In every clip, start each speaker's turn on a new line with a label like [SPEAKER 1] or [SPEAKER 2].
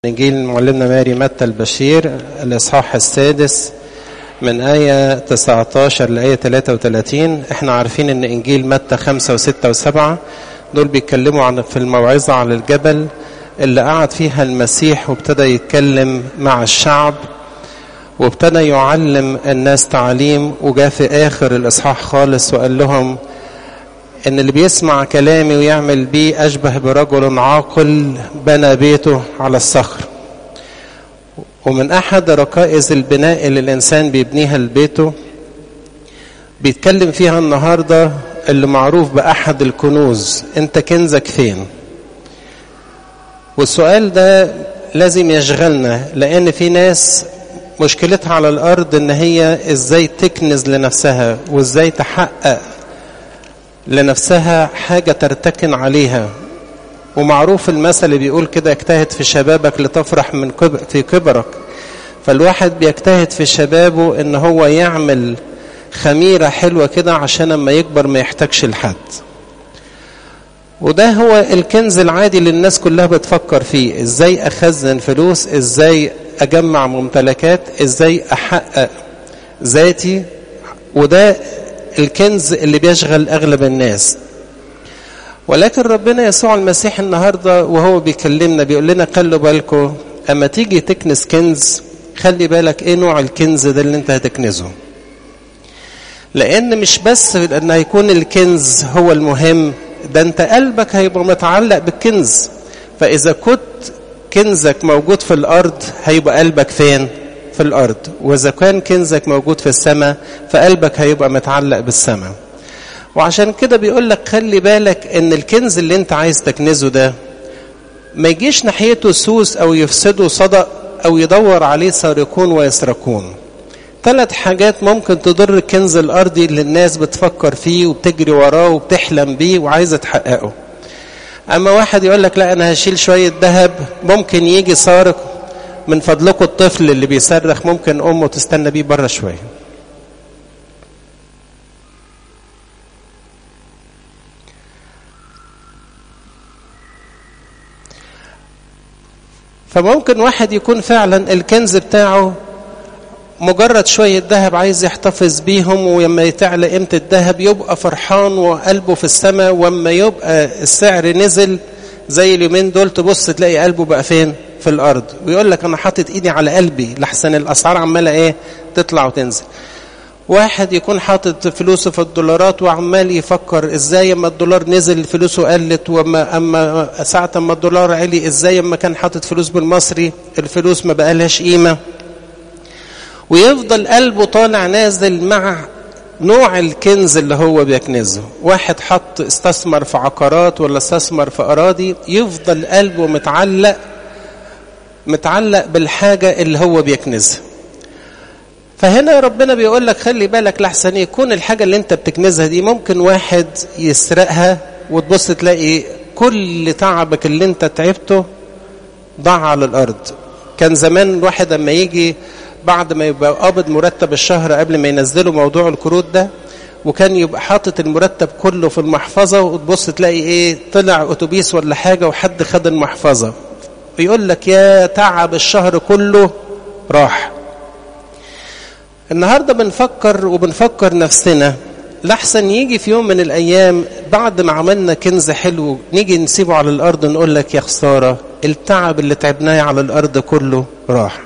[SPEAKER 1] إنجيل معلمنا ماري متى البشير الإصحاح السادس من آية 19 لآية 33 احنا عارفين ان إنجيل متى 5 و6 و7 دول بيتكلموا عن في الموعظة على الجبل اللي قعد فيها المسيح وابتدى يتكلم مع الشعب وابتدى يعلم الناس تعليم وجاء في آخر الإصحاح خالص وقال لهم ان اللي بيسمع كلامي ويعمل بيه اشبه برجل عاقل بنى بيته على الصخر ومن احد ركائز البناء اللي الانسان بيبنيها لبيته بيتكلم فيها النهارده اللي معروف باحد الكنوز انت كنزك فين والسؤال ده لازم يشغلنا لان في ناس مشكلتها على الارض ان هي ازاي تكنز لنفسها وازاي تحقق لنفسها حاجة ترتكن عليها ومعروف المثل اللي بيقول كده اجتهد في شبابك لتفرح من كب... في كبرك فالواحد بيجتهد في شبابه ان هو يعمل خميرة حلوة كده عشان لما يكبر ما يحتاجش لحد وده هو الكنز العادي اللي الناس كلها بتفكر فيه ازاي اخزن فلوس ازاي اجمع ممتلكات ازاي احقق ذاتي وده الكنز اللي بيشغل اغلب الناس ولكن ربنا يسوع المسيح النهارده وهو بيكلمنا بيقول لنا خلوا بالكم اما تيجي تكنز كنز خلي بالك ايه نوع الكنز ده اللي انت هتكنزه لان مش بس ان هيكون الكنز هو المهم ده انت قلبك هيبقى متعلق بالكنز فاذا كنت كنزك موجود في الارض هيبقى قلبك فين في الأرض وإذا كان كنزك موجود في السماء فقلبك هيبقى متعلق بالسماء وعشان كده بيقول لك خلي بالك ان الكنز اللي انت عايز تكنزه ده ما يجيش ناحيته سوس او يفسده صدق او يدور عليه سارقون ويسرقون ثلاث حاجات ممكن تضر الكنز الارضي اللي الناس بتفكر فيه وبتجري وراه وبتحلم بيه وعايزه تحققه اما واحد يقول لك لا انا هشيل شويه ذهب ممكن يجي سارق من فضلكم الطفل اللي بيصرخ ممكن امه تستنى بيه بره شويه فممكن واحد يكون فعلا الكنز بتاعه مجرد شوية ذهب عايز يحتفظ بيهم ولما تعلى قيمة الذهب يبقى فرحان وقلبه في السماء وما يبقى السعر نزل زي اليومين دول تبص تلاقي قلبه بقى فين في الارض ويقول لك انا حاطط ايدي على قلبي لحسن الاسعار عماله ايه تطلع وتنزل واحد يكون حاطط فلوسه في الدولارات وعمال يفكر ازاي اما الدولار نزل فلوسه قلت واما اما ساعه اما الدولار علي ازاي اما كان حاطط فلوس بالمصري الفلوس ما بقالهاش قيمه ويفضل قلبه طالع نازل مع نوع الكنز اللي هو بيكنزه واحد حط استثمر في عقارات ولا استثمر في اراضي يفضل قلبه متعلق متعلق بالحاجة اللي هو بيكنزها فهنا ربنا بيقول لك خلي بالك لحسن يكون الحاجة اللي انت بتكنزها دي ممكن واحد يسرقها وتبص تلاقي كل تعبك اللي انت تعبته ضاع على الارض كان زمان الواحد لما يجي بعد ما يبقى قابض مرتب الشهر قبل ما ينزلوا موضوع الكروت ده وكان يبقى حاطط المرتب كله في المحفظة وتبص تلاقي ايه طلع اتوبيس ولا حاجة وحد خد المحفظة بيقول لك يا تعب الشهر كله راح النهارده بنفكر وبنفكر نفسنا لحسن يجي في يوم من الايام بعد ما عملنا كنز حلو نيجي نسيبه على الارض نقول لك يا خساره التعب اللي تعبناه على الارض كله راح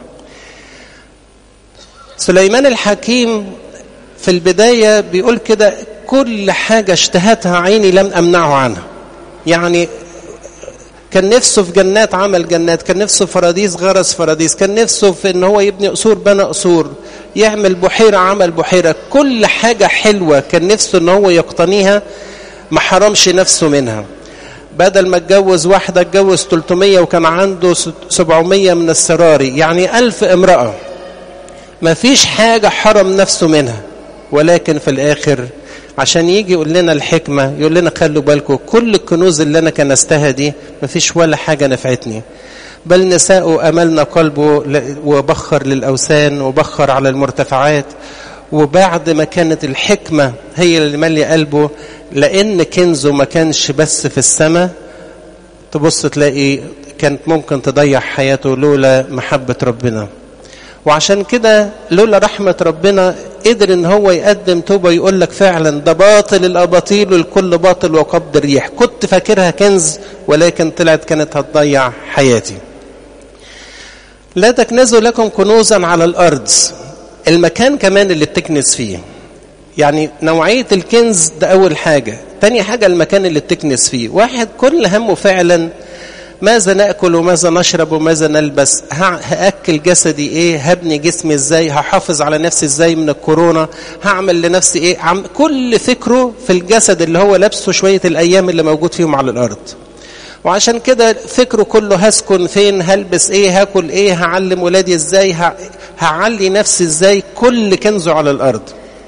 [SPEAKER 1] سليمان الحكيم في البدايه بيقول كده كل حاجه اشتهتها عيني لم امنعه عنها يعني كان نفسه في جنات عمل جنات كان نفسه في فراديس غرس فراديس كان نفسه في ان هو يبني قصور بنى قصور يعمل بحيرة عمل بحيرة كل حاجة حلوة كان نفسه ان هو يقتنيها ما حرمش نفسه منها بدل ما اتجوز واحدة اتجوز 300 وكان عنده 700 من السراري يعني ألف امرأة ما فيش حاجة حرم نفسه منها ولكن في الآخر عشان يجي يقول لنا الحكمة يقول لنا خلوا بالكم كل الكنوز اللي أنا كنستها دي مفيش ولا حاجة نفعتني بل نساء أملنا قلبه وبخر للأوثان وبخر على المرتفعات وبعد ما كانت الحكمة هي اللي مالية قلبه لأن كنزه ما كانش بس في السماء تبص تلاقي كانت ممكن تضيع حياته لولا محبة ربنا وعشان كده لولا رحمة ربنا قدر ان هو يقدم توبة يقول لك فعلا ده باطل الاباطيل والكل باطل وقبض الريح كنت فاكرها كنز ولكن طلعت كانت هتضيع حياتي لا تكنزوا لكم كنوزا على الارض المكان كمان اللي بتكنز فيه يعني نوعية الكنز ده أول حاجة تاني حاجة المكان اللي بتكنز فيه واحد كل همه فعلا ماذا نأكل وماذا نشرب وماذا نلبس هأكل جسدي إيه هبني جسمي إزاي هحافظ على نفسي إزاي من الكورونا هعمل لنفسي إيه عم كل فكره في الجسد اللي هو لابسه شوية الأيام اللي موجود فيهم على الأرض وعشان كده فكره كله هسكن فين هلبس ايه هاكل ايه هعلم ولادي ازاي هعلي نفسي ازاي كل كنزه على الارض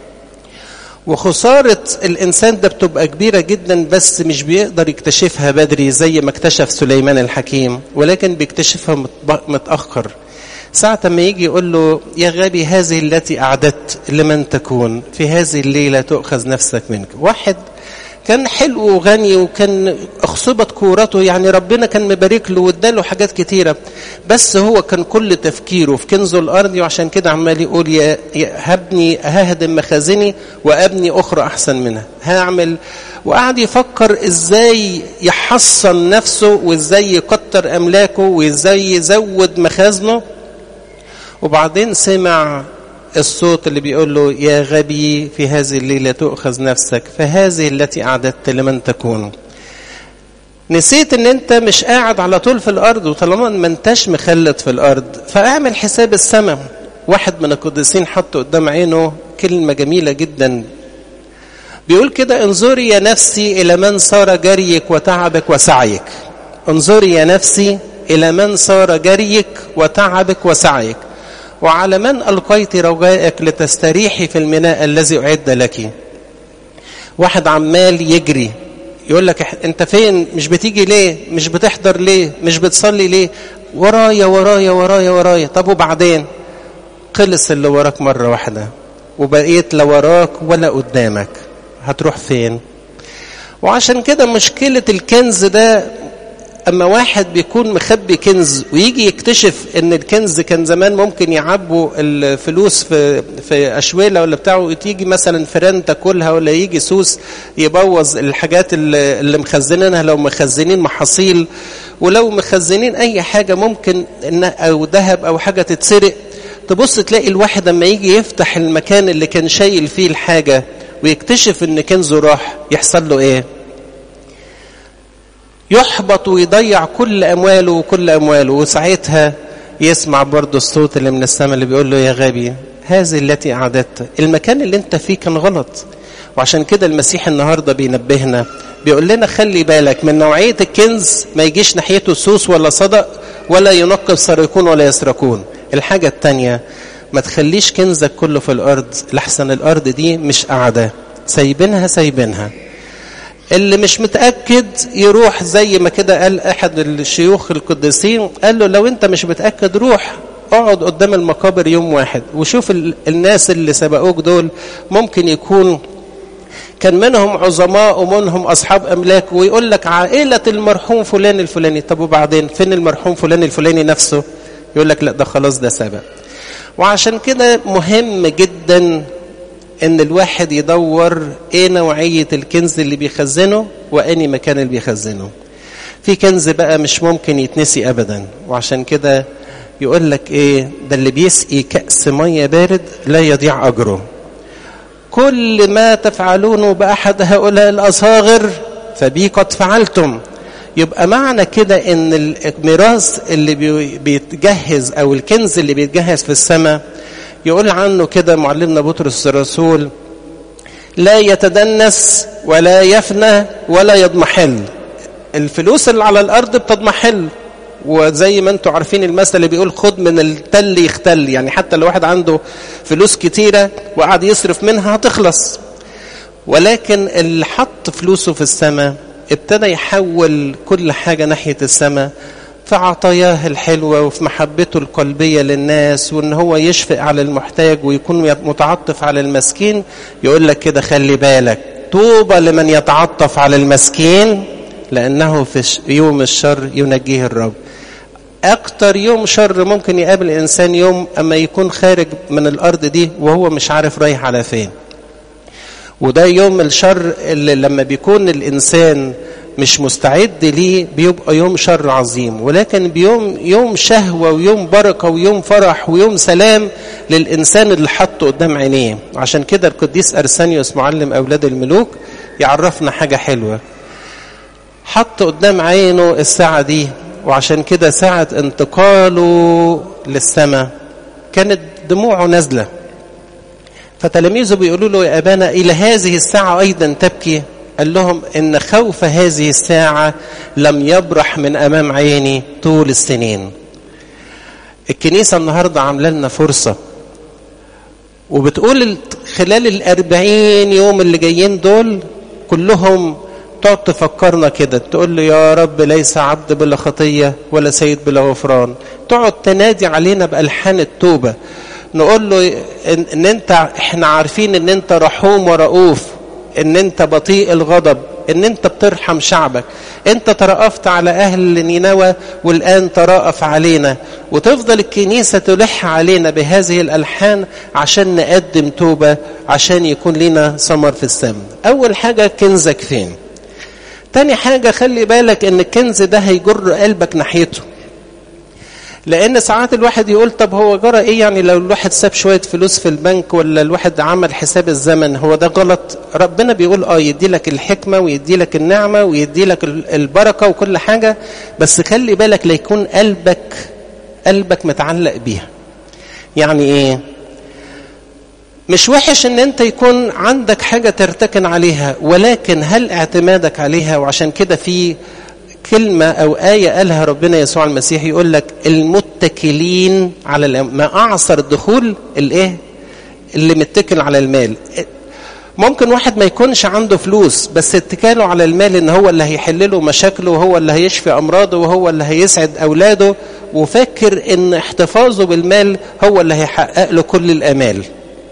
[SPEAKER 1] وخسارة الإنسان ده بتبقى كبيرة جدا بس مش بيقدر يكتشفها بدري زي ما اكتشف سليمان الحكيم ولكن بيكتشفها متأخر ساعة ما يجي يقول له يا غبي هذه التي أعددت لمن تكون في هذه الليلة تؤخذ نفسك منك واحد كان حلو وغني وكان اخصبت كورته يعني ربنا كان مبارك له واداله حاجات كتيرة بس هو كان كل تفكيره في كنزه الأرضي وعشان كده عمال يقول يا هبني ههدم مخازني وأبني أخرى أحسن منها هعمل وقعد يفكر ازاي يحصن نفسه وازاي يكتر أملاكه وازاي يزود مخازنه وبعدين سمع الصوت اللي بيقول له يا غبي في هذه الليلة تؤخذ نفسك فهذه التي أعددت لمن تكون نسيت ان انت مش قاعد على طول في الارض وطالما ما انتش مخلد في الارض فاعمل حساب السماء واحد من القديسين حط قدام عينه كلمة جميلة جدا بيقول كده انظري يا نفسي إلى من صار جريك وتعبك وسعيك انظري يا نفسي إلى من صار جريك وتعبك وسعيك وعلى من ألقيت رجائك لتستريحي في الميناء الذي أعد لك واحد عمال يجري يقول لك انت فين مش بتيجي ليه مش بتحضر ليه مش بتصلي ليه ورايا ورايا ورايا ورايا طب وبعدين خلص اللي وراك مرة واحدة وبقيت لا وراك ولا قدامك هتروح فين وعشان كده مشكلة الكنز ده اما واحد بيكون مخبي كنز ويجي يكتشف ان الكنز كان زمان ممكن يعبوا الفلوس في في اشويله ولا بتاعه تيجي مثلا فيران تاكلها ولا يجي سوس يبوظ الحاجات اللي, اللي مخزنينها لو مخزنين محاصيل ولو مخزنين اي حاجه ممكن إن او ذهب او حاجه تتسرق تبص تلاقي الواحد اما يجي يفتح المكان اللي كان شايل فيه الحاجه ويكتشف ان كنزه راح يحصل له ايه يحبط ويضيع كل أمواله وكل أمواله وساعتها يسمع برضه الصوت اللي من السماء اللي بيقول له يا غبي هذه التي أعددت المكان اللي انت فيه كان غلط وعشان كده المسيح النهاردة بينبهنا بيقول لنا خلي بالك من نوعية الكنز ما يجيش ناحيته سوس ولا صدق ولا ينقب سرقون ولا يسرقون الحاجة التانية ما تخليش كنزك كله في الأرض لحسن الأرض دي مش قاعدة سايبينها سايبينها اللي مش متأكد يروح زي ما كده قال أحد الشيوخ القديسين قال له لو أنت مش متأكد روح اقعد قدام المقابر يوم واحد وشوف الناس اللي سبقوك دول ممكن يكون كان منهم عظماء ومنهم أصحاب أملاك ويقول لك عائلة المرحوم فلان الفلاني طب وبعدين فين المرحوم فلان الفلاني نفسه يقول لك لا ده خلاص ده سبق وعشان كده مهم جدا ان الواحد يدور ايه نوعية الكنز اللي بيخزنه واني مكان اللي بيخزنه في كنز بقى مش ممكن يتنسي ابدا وعشان كده يقول لك ايه ده اللي بيسقي كأس مية بارد لا يضيع اجره كل ما تفعلونه بأحد هؤلاء الأصاغر فبي قد فعلتم يبقى معنى كده ان الميراث اللي بيتجهز او الكنز اللي بيتجهز في السماء يقول عنه كده معلمنا بطرس الرسول لا يتدنس ولا يفنى ولا يضمحل الفلوس اللي على الارض بتضمحل وزي ما انتم عارفين المثل اللي بيقول خد من التل يختل يعني حتى لو واحد عنده فلوس كتيرة وقعد يصرف منها هتخلص ولكن اللي حط فلوسه في السماء ابتدى يحول كل حاجة ناحية السماء في عطاياه الحلوة وفي محبته القلبية للناس وان هو يشفق على المحتاج ويكون متعطف على المسكين يقول لك كده خلي بالك طوبى لمن يتعطف على المسكين لأنه في يوم الشر ينجيه الرب اكتر يوم شر ممكن يقابل الانسان يوم اما يكون خارج من الارض دي وهو مش عارف رايح على فين وده يوم الشر اللي لما بيكون الانسان مش مستعد ليه بيبقى يوم شر عظيم ولكن بيوم يوم شهوه ويوم بركه ويوم فرح ويوم سلام للانسان اللي حطه قدام عينيه عشان كده القديس ارسانيوس معلم اولاد الملوك يعرفنا حاجه حلوه حط قدام عينه الساعه دي وعشان كده ساعه انتقاله للسماء كانت دموعه نازله فتلاميذه بيقولوا له يا ابانا الى هذه الساعه ايضا تبكي قال لهم ان خوف هذه الساعه لم يبرح من امام عيني طول السنين الكنيسه النهارده عامله لنا فرصه وبتقول خلال الأربعين يوم اللي جايين دول كلهم تقعد تفكرنا كده تقول له يا رب ليس عبد بلا خطية ولا سيد بلا غفران تقعد تنادي علينا بألحان التوبة نقول له إن, ان انت احنا عارفين ان انت رحوم ورؤوف ان انت بطيء الغضب ان انت بترحم شعبك انت ترأفت على اهل نينوى والان ترأف علينا وتفضل الكنيسة تلح علينا بهذه الالحان عشان نقدم توبة عشان يكون لنا ثمر في السماء اول حاجة كنزك فين تاني حاجة خلي بالك ان الكنز ده هيجر قلبك ناحيته لان ساعات الواحد يقول طب هو جرى ايه يعني لو الواحد ساب شويه فلوس في البنك ولا الواحد عمل حساب الزمن هو ده غلط ربنا بيقول اه يدي لك الحكمه ويدي لك النعمه ويدي لك البركه وكل حاجه بس خلي بالك ليكون قلبك قلبك متعلق بيها يعني ايه مش وحش ان انت يكون عندك حاجه ترتكن عليها ولكن هل اعتمادك عليها وعشان كده في كلمة أو آية قالها ربنا يسوع المسيح يقول لك المتكلين على الأم... ما أعصر الدخول الإيه؟ اللي متكل على المال ممكن واحد ما يكونش عنده فلوس بس اتكاله على المال ان هو اللي هيحل له مشاكله وهو اللي هيشفي امراضه وهو اللي هيسعد اولاده وفكر ان احتفاظه بالمال هو اللي هيحقق له كل الامال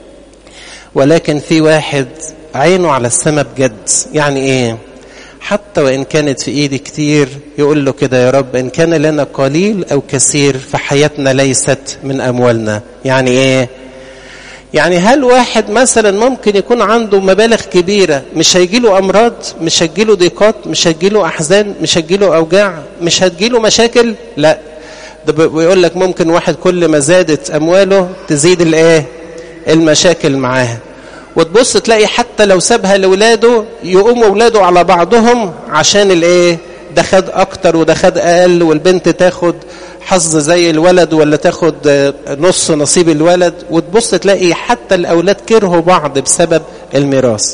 [SPEAKER 1] ولكن في واحد عينه على السماء بجد يعني ايه حتى وإن كانت في إيدي كتير يقول له كده يا رب إن كان لنا قليل أو كثير فحياتنا ليست من أموالنا يعني إيه يعني هل واحد مثلا ممكن يكون عنده مبالغ كبيرة مش هيجيله أمراض مش هتجيله ضيقات مش هتجيله أحزان مش هتجيله أوجاع مش هتجيله مشاكل لا ده بيقول لك ممكن واحد كل ما زادت أمواله تزيد الإيه المشاكل معاها وتبص تلاقي حتى لو سابها لاولاده يقوموا اولاده على بعضهم عشان الايه ده خد اكتر وده خد اقل والبنت تاخد حظ زي الولد ولا تاخد نص نصيب الولد وتبص تلاقي حتى الاولاد كرهوا بعض بسبب الميراث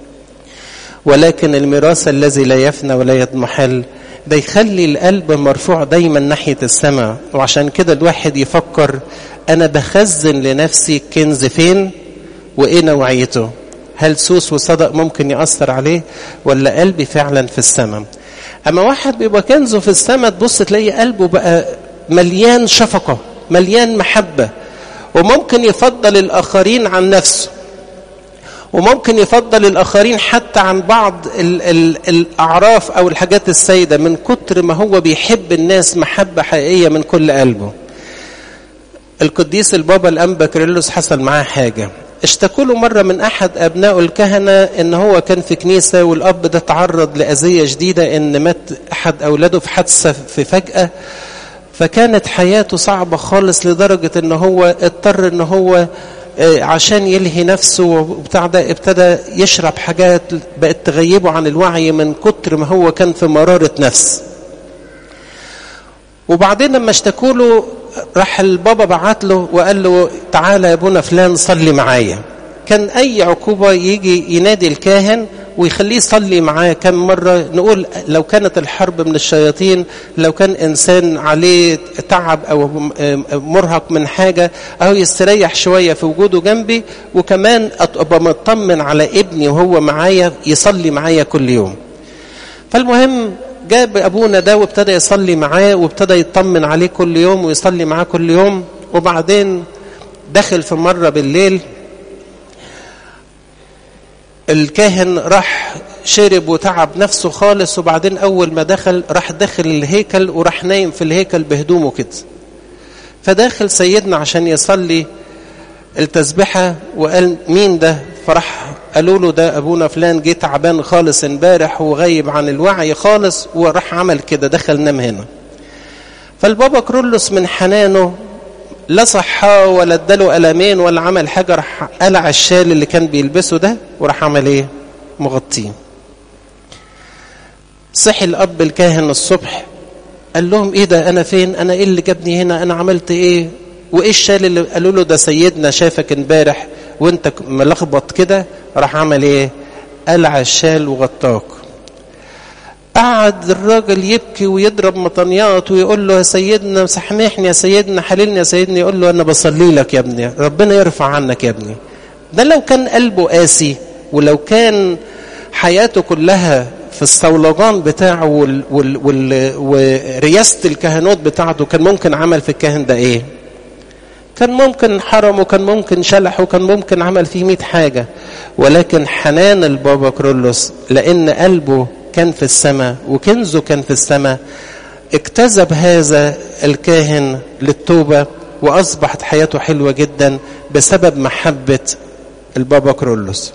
[SPEAKER 1] ولكن الميراث الذي لا يفنى ولا يضمحل ده يخلي القلب مرفوع دايما ناحيه السماء وعشان كده الواحد يفكر انا بخزن لنفسي كنز فين وايه نوعيته هل سوس وصدق ممكن يأثر عليه ولا قلبي فعلا في السماء اما واحد بيبقى كنزه في السماء تبص تلاقي قلبه بقى مليان شفقة مليان محبة وممكن يفضل الآخرين عن نفسه وممكن يفضل الآخرين حتى عن بعض ال ال الأعراف أو الحاجات السيدة من كتر ما هو بيحب الناس محبة حقيقية من كل قلبه القديس البابا الأنبا كريلوس حصل معاه حاجة اشتكوا له مرة من أحد أبناء الكهنة إن هو كان في كنيسة والأب ده تعرض لأذية شديدة إن مات أحد أولاده في حادثة في فجأة فكانت حياته صعبة خالص لدرجة إن هو اضطر إن هو عشان يلهي نفسه وبتاع ده ابتدى يشرب حاجات بقت تغيبه عن الوعي من كتر ما هو كان في مرارة نفس وبعدين لما اشتكوا له راح البابا بعت له وقال له تعالى يا ابونا فلان صلي معايا كان اي عقوبه يجي ينادي الكاهن ويخليه يصلي معاه كم مرة نقول لو كانت الحرب من الشياطين لو كان إنسان عليه تعب أو مرهق من حاجة أو يستريح شوية في وجوده جنبي وكمان أبقى مطمن على ابني وهو معايا يصلي معايا كل يوم فالمهم جاب أبونا ده وابتدى يصلي معاه وابتدى يطمن عليه كل يوم ويصلي معاه كل يوم وبعدين دخل في مرة بالليل الكاهن راح شرب وتعب نفسه خالص وبعدين أول ما دخل راح داخل الهيكل وراح نايم في الهيكل بهدومه كده فداخل سيدنا عشان يصلي التسبحة وقال مين ده فراح قالوا له ده أبونا فلان جه تعبان خالص امبارح وغيب عن الوعي خالص وراح عمل كده دخل نام هنا فالبابا كرولوس من حنانه لا صحاه ولا اداله ألمين ولا عمل حاجة راح قلع الشال اللي كان بيلبسه ده وراح عمل ايه مغطيه صحي الأب الكاهن الصبح قال لهم ايه ده انا فين انا ايه اللي جابني هنا انا عملت ايه وايه الشال اللي قالوا له ده سيدنا شافك امبارح وانت ملخبط كده راح عمل ايه قلع الشال وغطاك قعد الراجل يبكي ويضرب مطنيات ويقول له يا سيدنا سامحني يا سيدنا حللني يا سيدنا يقول له انا بصلي لك يا ابني ربنا يرفع عنك يا ابني ده لو كان قلبه قاسي ولو كان حياته كلها في الصولجان بتاعه وال وال وال ورياسة الكهنوت بتاعته كان ممكن عمل في الكاهن ده ايه كان ممكن حرمه كان ممكن شلحه كان ممكن عمل فيه مئة حاجة ولكن حنان البابا كرولوس لأن قلبه كان في السماء وكنزه كان في السماء اكتسب هذا الكاهن للتوبة وأصبحت حياته حلوة جدا بسبب محبة البابا كرولوس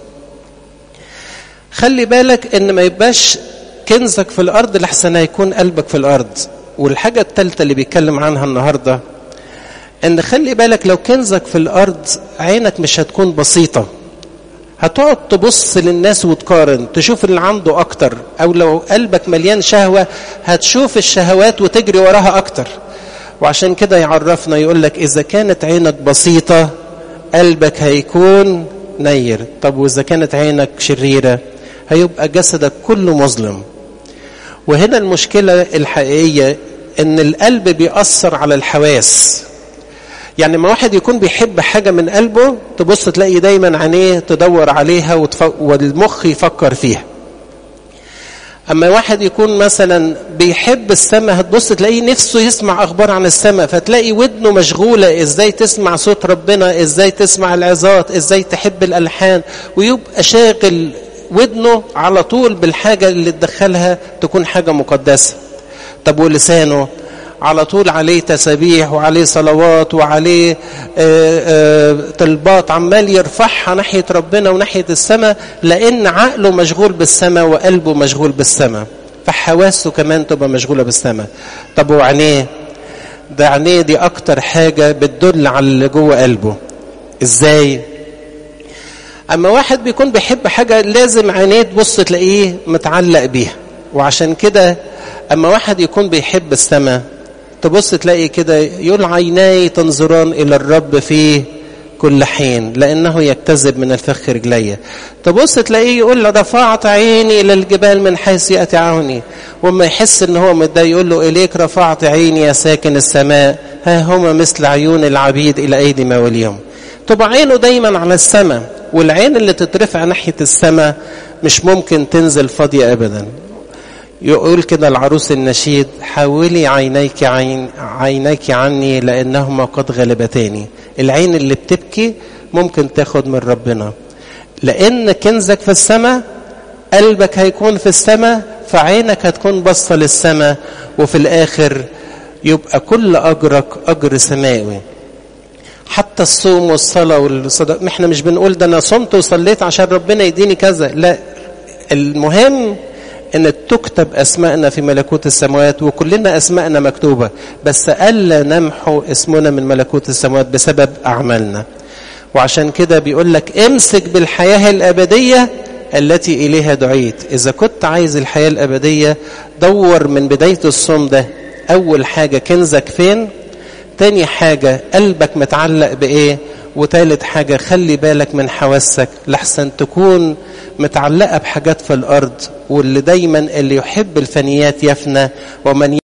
[SPEAKER 1] خلي بالك ان ما يبقاش كنزك في الارض لحسن يكون قلبك في الارض والحاجة الثالثة اللي بيتكلم عنها النهاردة ان خلي بالك لو كنزك في الارض عينك مش هتكون بسيطة هتقعد تبص للناس وتقارن تشوف اللي عنده اكتر او لو قلبك مليان شهوة هتشوف الشهوات وتجري وراها اكتر وعشان كده يعرفنا يقول لك اذا كانت عينك بسيطة قلبك هيكون نير طب واذا كانت عينك شريرة هيبقى جسدك كله مظلم وهنا المشكلة الحقيقية ان القلب بيأثر على الحواس يعني ما واحد يكون بيحب حاجة من قلبه تبص تلاقي دايما عينيه تدور عليها وتف... والمخ يفكر فيها أما واحد يكون مثلا بيحب السماء هتبص تلاقيه نفسه يسمع أخبار عن السماء فتلاقي ودنه مشغولة إزاي تسمع صوت ربنا إزاي تسمع العظات إزاي تحب الألحان ويبقى شاغل ودنه على طول بالحاجة اللي تدخلها تكون حاجة مقدسة طب ولسانه على طول عليه تسابيح وعليه صلوات وعليه آآ آآ طلبات عمال يرفعها ناحية ربنا وناحية السماء لأن عقله مشغول بالسماء وقلبه مشغول بالسماء فحواسه كمان تبقى مشغولة بالسماء طب وعينيه ده عينيه دي أكتر حاجة بتدل على اللي جوه قلبه إزاي أما واحد بيكون بيحب حاجة لازم عينيه تبص تلاقيه متعلق بيها وعشان كده أما واحد يكون بيحب السماء تبص تلاقي كده يقول عيناي تنظران إلى الرب في كل حين لأنه يكتذب من الفخ رجليه تبص تلاقيه يقول رفعت عيني إلى الجبال من حيث يأتي عوني وما يحس ان هو متضايق يقول له إليك رفعت عيني يا ساكن السماء ها هما مثل عيون العبيد إلى أيدي موليهم تبقى عينه دايما على السماء والعين اللي تترفع ناحية السماء مش ممكن تنزل فاضية أبدا يقول كده العروس النشيد حولي عينيك عين عينيك عني لأنهما قد غلبتاني العين اللي بتبكي ممكن تاخد من ربنا لأن كنزك في السماء قلبك هيكون في السماء فعينك هتكون بصة للسماء وفي الآخر يبقى كل أجرك أجر سماوي حتى الصوم والصلاة والصدق احنا مش بنقول ده أنا صمت وصليت عشان ربنا يديني كذا لا المهم ان تكتب اسماءنا في ملكوت السماوات وكلنا اسماءنا مكتوبه بس الا نمحو اسمنا من ملكوت السماوات بسبب اعمالنا وعشان كده بيقول لك امسك بالحياه الابديه التي اليها دعيت اذا كنت عايز الحياه الابديه دور من بدايه الصوم ده اول حاجه كنزك فين تاني حاجه قلبك متعلق بايه وتالت حاجة خلي بالك من حواسك لحسن تكون متعلقة بحاجات في الأرض واللي دايما اللي يحب الفنيات يفنى ومن